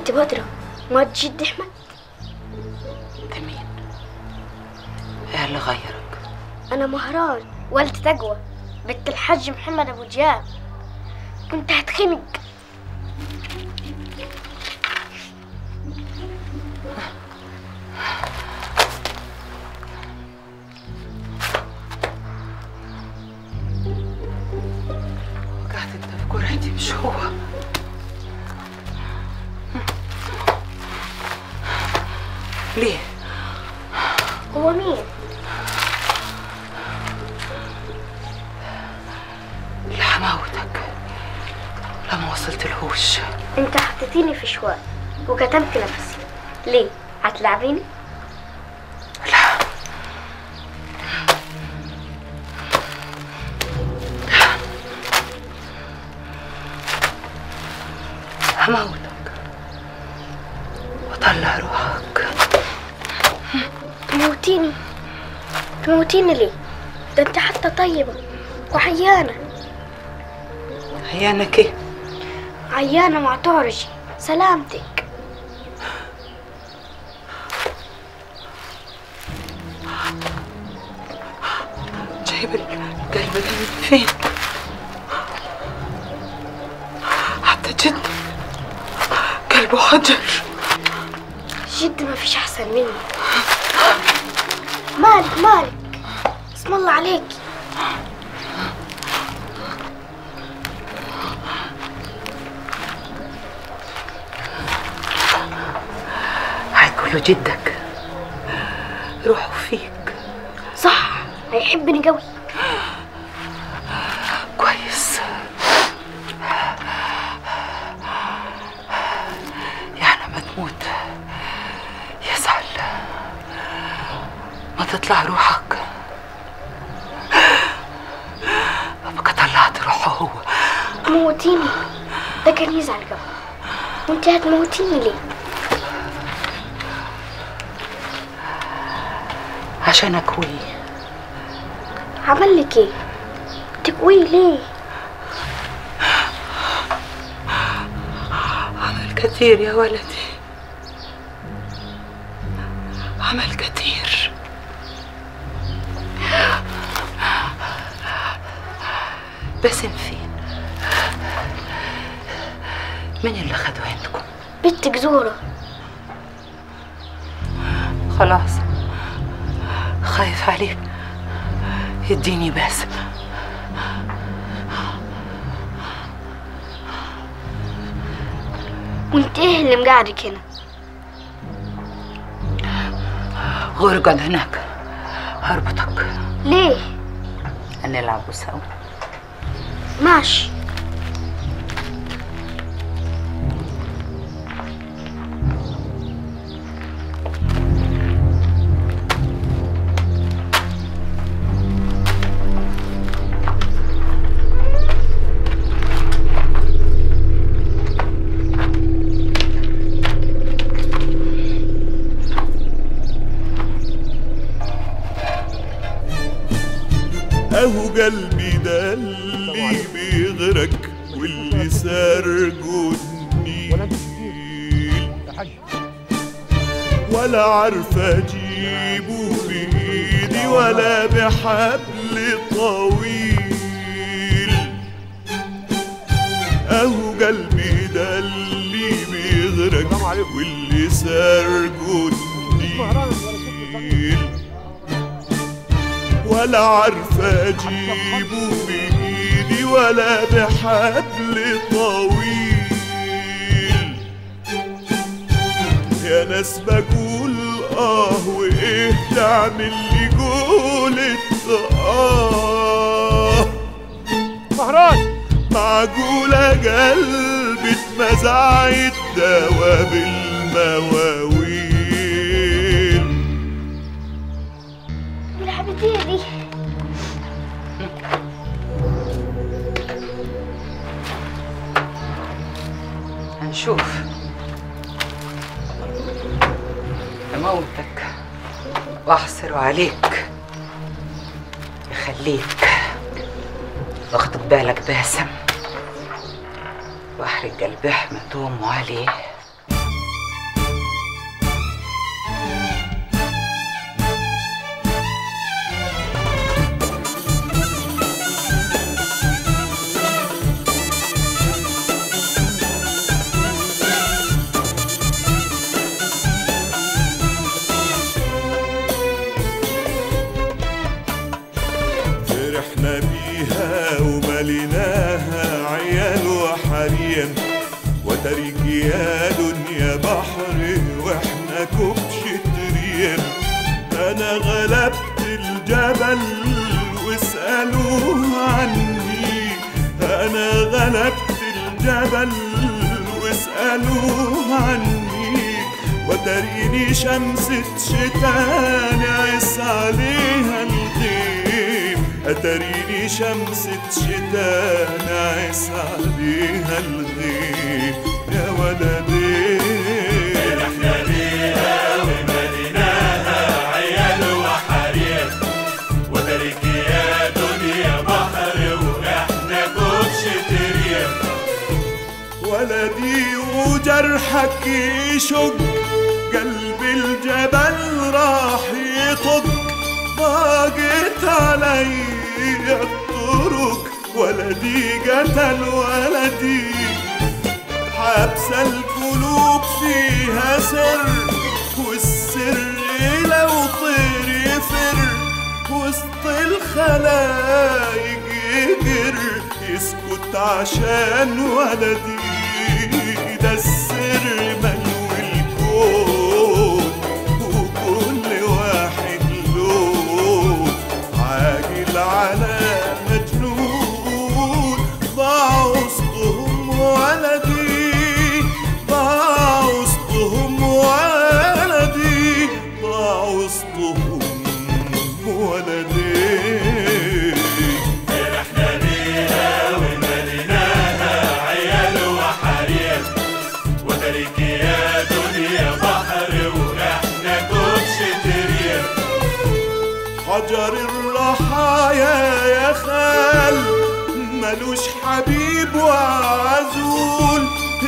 انت بدرة ما جد احمد انت مين ايه اللي غيرك انا مهران والدة تقوى بنت الحاج محمد ابو جاب كنت هتخنق وقعت انت في جرعتي مش هو ليه هو مين اللي هموتك لما وصلت الهوش انت حطيتيني في شواء وكتمت نفسي ليه هتلعبيني لا هموتك واطلع روحك تموتيني تموتيني ليه ده انت حتى طيبة وعيانة عيانك ايه عيانة مع تعرجي سلامتك جايب القلب ده من فين حتى جد قلبه حجر جد ما فيش احسن مني مالك مالك اسم الله عليك هيقولوا جدك روحوا فيك صح هيحبني قوي كويس يعني ما تموت يزعل ما تطلع روحك ابقى طلعت روحه هو تموتيني ده كان يزعل قوي وانت هتموتيني ليه عشان اكوي عمل لك ايه تقوي ليه عمل كثير يا ولدي عمل كثير باسم فين مين اللي خده عندكم بنتك زورة خلاص خايف عليه يديني باسم وانت ايه اللي مقعدك هنا غرقد هناك هربطك ليه هنلعبوا سوا ماشي اهو قلبي ده اللي بيغرق واللي سارقه النيل ولا عارف اجيبه بايدي ولا بحبل طويل اهو قلبي ده اللي بيغرق واللي سارقه النيل ولا عارف اجيبه بايدي ولا بحبل طويل يا ناس بقول اه وايه تعمل لي قولة اه مهران معقولة قلبي اتمزع الدوا بالمواويل دي لعبتي دي هنشوف اموتك واحصر عليك يخليك واخد بالك باسم واحرق قلب احمد وامه عليه وحريم وتريك يا دنيا بحر واحنا كبش تريم انا غلبت الجبل واسألوه عني انا غلبت الجبل واسألوه عني وتريني شمسة شتاء نعس عليها الغيم أتريني شمسة شتاء نعس عليها الغيم يا ولدي احنا بيها ومديناها عيال وحريم وترك يا دنيا بحر واحنا كبش تريم ولدي وجرحك يشق قلب الجبل راح يطق ضاقت علي الطرق ولدي قتل ولدي حبس القلوب فيها سر والسر لو طير يفر وسط الخلايق يقر يسكت عشان ولدي ده السر ملو الكون وكل واحد له عاجل على مجنون ضاع وسطهم ولدي ضاع وسطهم ولدي ضاع وسطهم ولدي فرحنا بيها ومديناها عيال وحريم وترك يا دنيا بحر واحنا كبش تريم حجر الرحايا يا خال ملوش حبيب وعزو